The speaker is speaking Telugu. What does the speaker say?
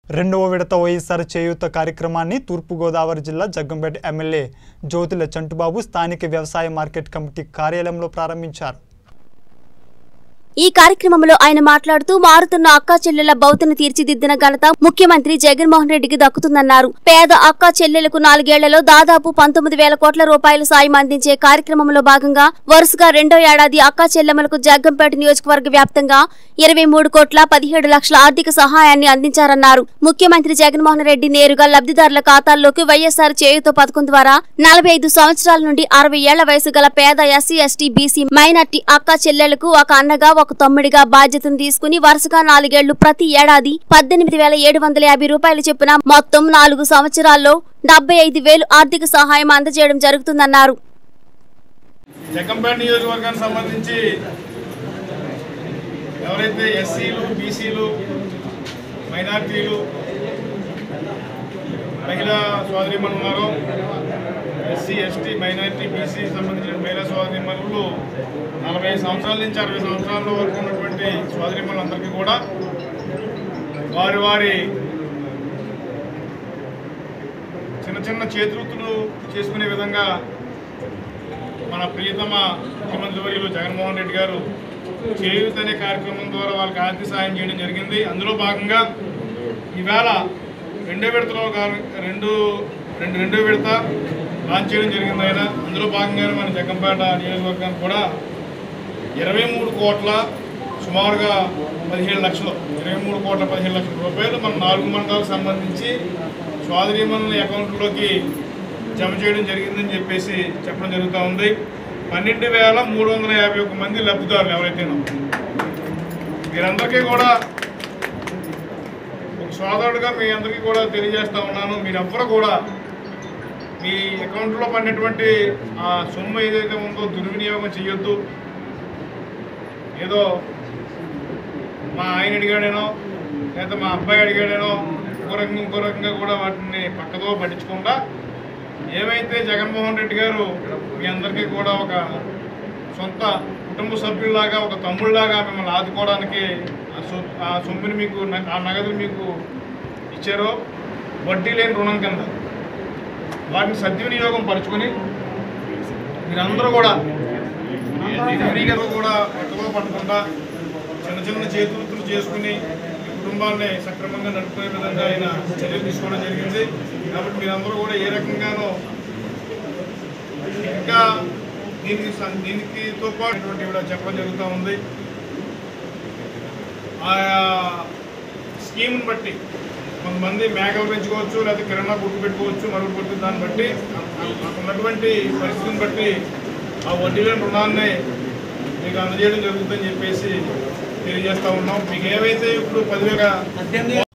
రెండవ విడత వైఎస్ఆర్ చేయూత కార్యక్రమాన్ని తూర్పుగోదావరి జిల్లా జగ్గంపేట ఎమ్మెల్యే జ్యోతుల చంటుబాబు స్థానిక వ్యవసాయ మార్కెట్ కమిటీ కార్యాలయంలో ప్రారంభించారు ఈ కార్యక్రమంలో ఆయన మాట్లాడుతూ మారుతున్న అక్కా చెల్లెల భౌతిని తీర్చిదిద్దిన ఘనత ముఖ్యమంత్రి జగన్మోహన్ రెడ్డికి దక్కుతుందన్నారు పేద అక్కా చెల్లెలకు నాలుగేళ్లలో దాదాపు పంతొమ్మిది వేల కోట్ల రూపాయల సాయం అందించే కార్యక్రమంలో భాగంగా వరుసగా రెండో ఏడాది అక్కా చెల్లెమ్మలకు జగ్గంపేట నియోజకవర్గ వ్యాప్తంగా ఇరవై మూడు కోట్ల పదిహేడు లక్షల ఆర్థిక సహాయాన్ని అందించారన్నారు ముఖ్యమంత్రి జగన్మోహన్ రెడ్డి నేరుగా లబ్ధిదారుల ఖాతాల్లోకి వైఎస్ఆర్ చేయుతో పథకం ద్వారా నలభై ఐదు సంవత్సరాల నుండి అరవై ఏళ్ల వయసు గల పేద ఎస్సీ ఎస్టీ బీసీ మైనార్టీ అక్క చెల్లెలకు ఒక అన్నగా ఒక తమ్ముడిగా బాధ్యతను తీసుకుని వరుసగా నాలుగేళ్లు ప్రతి ఏడాది పద్దెనిమిది వేల ఏడు వందల యాభై రూపాయలు చొప్పున మొత్తం నాలుగు సంవత్సరాల్లో డెబ్బై ఐదు వేలు ఆర్థిక సహాయం అందజేయడం జరుగుతుందన్నారు జగ్గంపేట నియోజకవర్గానికి సంబంధించి ఎవరైతే ఎస్సీలు బీసీలు మైనార్టీలు మహిళా సోదరిమణులు ఉన్నారో ఎస్సీ ఎస్టీ మైనార్టీ బీసీ సంబంధించిన మహిళా సోదరిమణులు నలభై సంవత్సరాల నుంచి అరవై సంవత్సరాల వరకు ఉన్నటువంటి సోదరిమణులందరికీ కూడా వారి వారి చిన్న చిన్న చేతివృత్తులు చేసుకునే విధంగా మన ప్రియతమ ముఖ్యమంత్రి వర్యులు జగన్మోహన్ రెడ్డి గారు చేయూత్ అనే కార్యక్రమం ద్వారా వాళ్ళకి ఆర్థిక సాయం చేయడం జరిగింది అందులో భాగంగా ఈవేళ రెండో విడతలో గా- రెండు రెండు రెండో విడత లాంచ్ చేయడం జరిగింది ఆయన అందులో భాగంగానే మన జగ్గంపేట నియోజకవర్గానికి కూడా ఇరవై మూడు కోట్ల సుమారుగా పదిహేడు లక్షలు ఇరవై మూడు కోట్ల పదిహేడు లక్షల రూపాయలు మన నాలుగు మండలాలకు సంబంధించి స్వాధీనమనుల అకౌంట్లోకి జమ చేయడం జరిగిందని చెప్పేసి చెప్పడం జరుగుతూ ఉంది పన్నెండు వేల మూడు వందల యాభై ఒక్క మంది లబ్ధిదారులు ఎవరైతేనో వీరందరికీ కూడా ఒక సోదరుడుగా మీ అందరికీ కూడా తెలియజేస్తా ఉన్నాను మీరెవ్వరూ కూడా మీ అకౌంట్లో పడినటువంటి ఆ సొమ్ము ఏదైతే ఉందో దుర్వినియోగం చేయొద్దు ఏదో మా ఆయన అడిగాడేనో లేదా మా అబ్బాయి అడిగాడేనో ఇంకో రకంగా ఇంకో రకంగా కూడా వాటిని పక్కదో పట్టించకుండా ఏమైతే జగన్మోహన్ రెడ్డి గారు మీ అందరికీ కూడా ఒక సొంత కుటుంబ సభ్యుల్లాగా ఒక తమ్ముళ్ళలాగా మిమ్మల్ని ఆదుకోవడానికి ఆ సొ ఆ సొమ్ముని మీకు న- ఆ నగదు మీకు ఇచ్చారో వడ్డీ లేని రుణం కింద వాటిని సద్వినియోగం పరుచుకొని మీరందరూ కూడా ఫ్రీగా కూడా పట్టుకో పట్టకుండా చిన్న చిన్న చేతులు చేసుకుని ఈ కుటుంబాన్ని సక్రమంగా నడుపుకునే విధంగా ఆయన చర్యలు తీసుకోవడం జరిగింది కాబట్టి మీరందరూ కూడా ఏ రకంగానో ఇంకా దీనికి సం- దీనికితో పాటు ఇటువంటి కూడా చెప్పడం జరుగుతూ ఉంది ఆయా స్కీమ్ని బట్టి కొంతమంది మేకలు పెంచుకోవచ్చు లేకపోతే కిరాణా గుర్తు పెట్టుకోవచ్చు మరొకటి గుర్తు దాన్ని బట్టి అక్కడ ఉన్నటువంటి పరిస్థితిని బట్టి ఆ వడ్డీ లేని రుణాన్ని మీకు అందజేయడం జరుగుతుందని చెప్పేసి తెలియజేస్తా ఉన్నాం మీకు ఏవైతే ఇప్పుడు పదివేల